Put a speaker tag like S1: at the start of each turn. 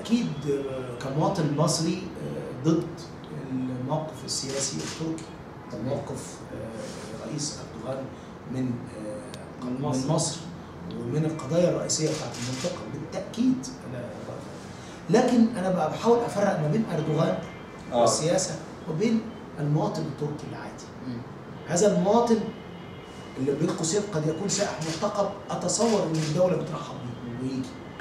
S1: بالتاكيد آه، كمواطن مصري آه، ضد الموقف السياسي التركي وموقف آه، رئيس اردوغان من آه،
S2: من
S1: من
S2: مصر.
S1: مصر ومن القضايا الرئيسيه بتاعت المنطقه بالتاكيد انا لكن انا بقى بحاول افرق ما بين اردوغان
S3: اه
S1: والسياسه وبين المواطن التركي العادي
S2: مم.
S1: هذا المواطن اللي بين قوسين قد يكون سائح مرتقب اتصور ان الدوله بترحب بيه ويجي